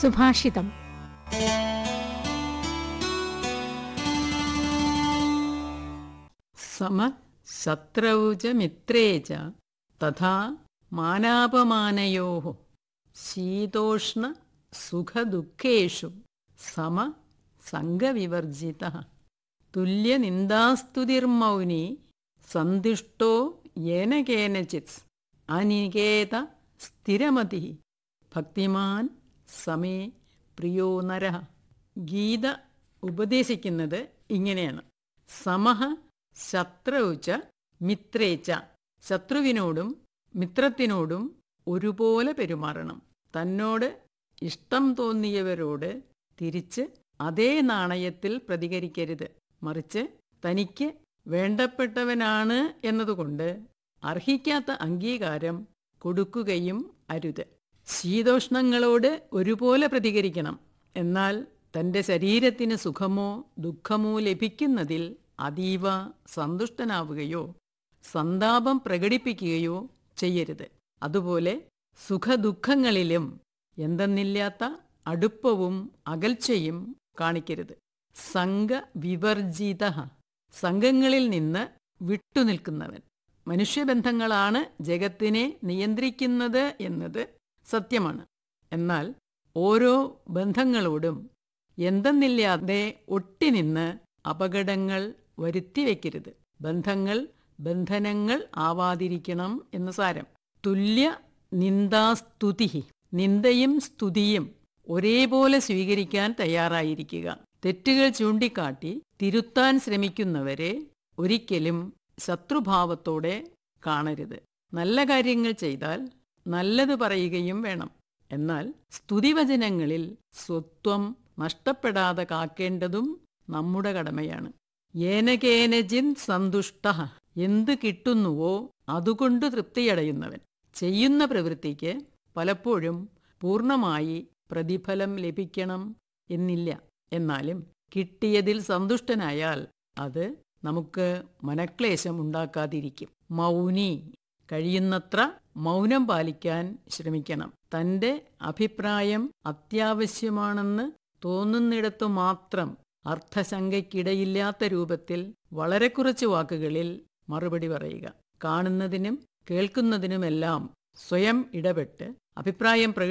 സുഭാഷിതം സമ ശത്രൗ ച മിത്രേ ച തഥാ മാനാപമാനയോ ശീതോഷ്ണ സുഖദുഃഖേഷു സമ സംഗവിവർജിത തുല്യനിന്ദാസ്തുതിർമൗനി സന്തുഷ്ടോ യേന കേനചിത് അനികേത സ്ഥിരമതി ഭക്തിമാൻ സമേ പ്രിയോ നര ഗീത ഉപദേശിക്കുന്നത് ഇങ്ങനെയാണ് സമഹ ശത്രൗച്ച മിത്രേച്ച ശത്രുവിനോടും മിത്രത്തിനോടും ഒരുപോലെ പെരുമാറണം തന്നോട് ഇഷ്ടം തോന്നിയവരോട് തിരിച്ച് അതേ നാണയത്തിൽ പ്രതികരിക്കരുത് മറിച്ച് തനിക്ക് വേണ്ടപ്പെട്ടവനാണ് എന്നതുകൊണ്ട് അർഹിക്കാത്ത അംഗീകാരം കൊടുക്കുകയും അരുത് ശീതോഷ്ണങ്ങളോട് ഒരുപോലെ പ്രതികരിക്കണം എന്നാൽ തൻ്റെ ശരീരത്തിന് സുഖമോ ദുഃഖമോ ലഭിക്കുന്നതിൽ അതീവ സന്തുഷ്ടനാവുകയോ സന്താപം പ്രകടിപ്പിക്കുകയോ ചെയ്യരുത് അതുപോലെ സുഖദുഃഖങ്ങളിലും എന്തെന്നില്ലാത്ത അടുപ്പവും അകൽച്ചയും കാണിക്കരുത് സംഘ വിവർജിത സംഘങ്ങളിൽ നിന്ന് വിട്ടുനിൽക്കുന്നവൻ മനുഷ്യബന്ധങ്ങളാണ് ജഗത്തിനെ നിയന്ത്രിക്കുന്നത് എന്നത് സത്യമാണ് എന്നാൽ ഓരോ ബന്ധങ്ങളോടും എന്തെന്നില്ലാതെ ഒട്ടിനിന്ന് അപകടങ്ങൾ വരുത്തിവെക്കരുത് ബന്ധങ്ങൾ ബന്ധനങ്ങൾ ആവാതിരിക്കണം എന്ന് സാരം തുല്യ നിന്ദാസ്തുതി നിന്ദയും സ്തുതിയും ഒരേപോലെ സ്വീകരിക്കാൻ തയ്യാറായിരിക്കുക തെറ്റുകൾ ചൂണ്ടിക്കാട്ടി തിരുത്താൻ ശ്രമിക്കുന്നവരെ ഒരിക്കലും ശത്രുഭാവത്തോടെ കാണരുത് നല്ല കാര്യങ്ങൾ ചെയ്താൽ നല്ലത് പറയുകയും വേണം എന്നാൽ സ്തുതിവചനങ്ങളിൽ സ്വത്വം നഷ്ടപ്പെടാതെ കാക്കേണ്ടതും നമ്മുടെ കടമയാണ് ഏനകേനജിൻ സന്തുഷ്ട എന്ത് കിട്ടുന്നുവോ അതുകൊണ്ട് തൃപ്തിയടയുന്നവൻ ചെയ്യുന്ന പ്രവൃത്തിക്ക് പലപ്പോഴും പൂർണ്ണമായി പ്രതിഫലം ലഭിക്കണം എന്നില്ല എന്നാലും കിട്ടിയതിൽ സന്തുഷ്ടനായാൽ അത് നമുക്ക് മനക്ലേശം ഉണ്ടാക്കാതിരിക്കും മൗനി കഴിയുന്നത്ര മൗനം പാലിക്കാൻ ശ്രമിക്കണം തൻ്റെ അഭിപ്രായം അത്യാവശ്യമാണെന്ന് തോന്നുന്നിടത്തു മാത്രം അർത്ഥശങ്കയ്ക്കിടയില്ലാത്ത രൂപത്തിൽ വളരെ കുറച്ച് വാക്കുകളിൽ മറുപടി പറയുക കാണുന്നതിനും കേൾക്കുന്നതിനുമെല്ലാം സ്വയം ഇടപെട്ട് അഭിപ്രായം പ്രകടി